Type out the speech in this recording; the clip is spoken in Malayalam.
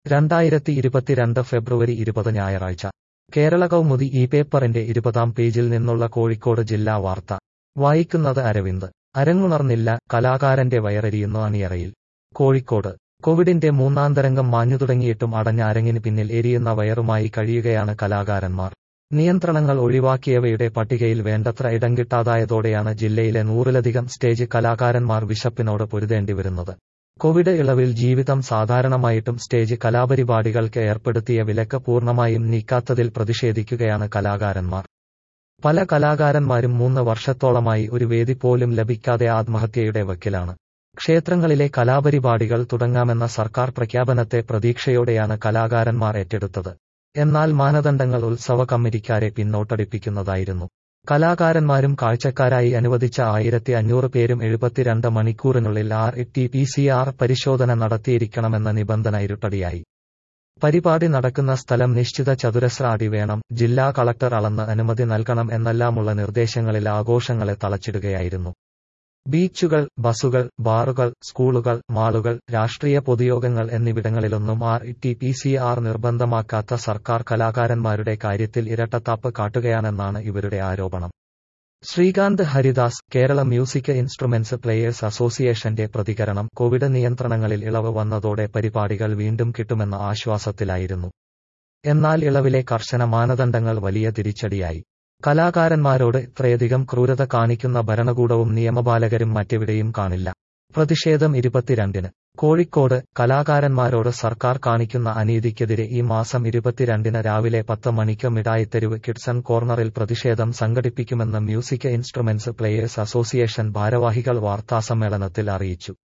രണ്ടായിരത്തി ഇരുപത്തിരണ്ട് ഫെബ്രുവരി ഇരുപത് ഞായറാഴ്ച കേരള കൗമുദി ഈ പേപ്പറിന്റെ ഇരുപതാം പേജിൽ നിന്നുള്ള കോഴിക്കോട് ജില്ലാ വാർത്ത വായിക്കുന്നത് അരവിന്ദ് അരങ്ങുണർന്നില്ല കലാകാരന്റെ വയറെരിയുന്നു അണിയറയിൽ കോഴിക്കോട് കോവിഡിന്റെ മൂന്നാം തരംഗം മാഞ്ഞു തുടങ്ങിയിട്ടും അടഞ്ഞ അരങ്ങിന് പിന്നിൽ എരിയുന്ന വയറുമായി കഴിയുകയാണ് കലാകാരന്മാർ നിയന്ത്രണങ്ങൾ ഒഴിവാക്കിയവയുടെ പട്ടികയിൽ വേണ്ടത്ര ഇടം കിട്ടാതായതോടെയാണ് ജില്ലയിലെ നൂറിലധികം സ്റ്റേജ് കലാകാരന്മാർ വിശപ്പിനോട് പൊരുതേണ്ടി വരുന്നത് കോവിഡ് ഇളവിൽ ജീവിതം സാധാരണമായിട്ടും സ്റ്റേജ് കലാപരിപാടികൾക്ക് ഏർപ്പെടുത്തിയ വിലക്ക് പൂർണ്ണമായും നീക്കാത്തതിൽ പ്രതിഷേധിക്കുകയാണ് കലാകാരന്മാർ പല കലാകാരന്മാരും മൂന്ന് വർഷത്തോളമായി ഒരു വേദി പോലും ലഭിക്കാതെ ആത്മഹത്യയുടെ വക്കിലാണ് ക്ഷേത്രങ്ങളിലെ കലാപരിപാടികൾ തുടങ്ങാമെന്ന സർക്കാർ പ്രഖ്യാപനത്തെ പ്രതീക്ഷയോടെയാണ് കലാകാരന്മാർ ഏറ്റെടുത്തത് എന്നാൽ മാനദണ്ഡങ്ങൾ ഉത്സവ കമ്മിറ്റിക്കാരെ പിന്നോട്ടടിപ്പിക്കുന്നതായിരുന്നു കലാകാരന്മാരും കാഴ്ചക്കാരായി അനുവദിച്ച ആയിരത്തി അഞ്ഞൂറ് പേരും എഴുപത്തിരണ്ട് മണിക്കൂറിനുള്ളിൽ R T P C R പരിശോധന നടത്തിയിരിക്കണമെന്ന നിബന്ധന ഇരുട്ടടിയായി പരിപാടി നടക്കുന്ന സ്ഥലം നിശ്ചിത ചതുരശ്ര അടി വേണം ജില്ലാ കളക്ടർ അളന്ന് അനുമതി നൽകണം എന്നെല്ലാമുള്ള നിർദ്ദേശങ്ങളിൽ ആഘോഷങ്ങളെ തളച്ചിടുകയായിരുന്നു ബീച്ചുകൾ ബസുകൾ ബാറുകൾ സ്കൂളുകൾ മാളുകൾ രാഷ്ട്രീയ പൊതുയോഗങ്ങൾ എന്നിവിടങ്ങളിലൊന്നും R T P C R നിർബന്ധമാക്കാത്ത സർക്കാർ കലാകാരന്മാരുടെ കാര്യത്തിൽ ഇരട്ടത്താപ്പ് കാട്ടുകയാണെന്നാണ് ഇവരുടെ ആരോപണം Sreekanth Haridas Kerala music instruments players അസോസിയേഷന്റെ പ്രതികരണം കോവിഡ് നിയന്ത്രണങ്ങളിൽ ഇളവ് വന്നതോടെ പരിപാടികൾ വീണ്ടും കിട്ടുമെന്ന ആശ്വാസത്തിലായിരുന്നു എന്നാൽ ഇളവിലെ കർശന മാനദണ്ഡങ്ങൾ വലിയ തിരിച്ചടിയായി കലാകാരന്മാരോട് ഇത്രയധികം ക്രൂരത കാണിക്കുന്ന ഭരണകൂടവും നിയമപാലകരും മറ്റെവിടെയും കാണില്ല പ്രതിഷേധം ഇരുപത്തിരണ്ടിന് കോഴിക്കോട് കലാകാരന്മാരോട് സർക്കാർ കാണിക്കുന്ന അനീതിക്കെതിരെ ഈ മാസം ഇരുപത്തിരണ്ടിന് രാവിലെ പത്ത് മണിക്ക് മിഠായിത്തെരുവ് കിഡ്സൺ കോർണറിൽ പ്രതിഷേധം സംഘടിപ്പിക്കുമെന്ന് മ്യൂസിക് ഇൻസ്ട്രുമെന്റ്സ് പ്ലേയേഴ്സ് അസോസിയേഷൻ ഭാരവാഹികൾ വാർത്താസമ്മേളനത്തിൽ അറിയിച്ചു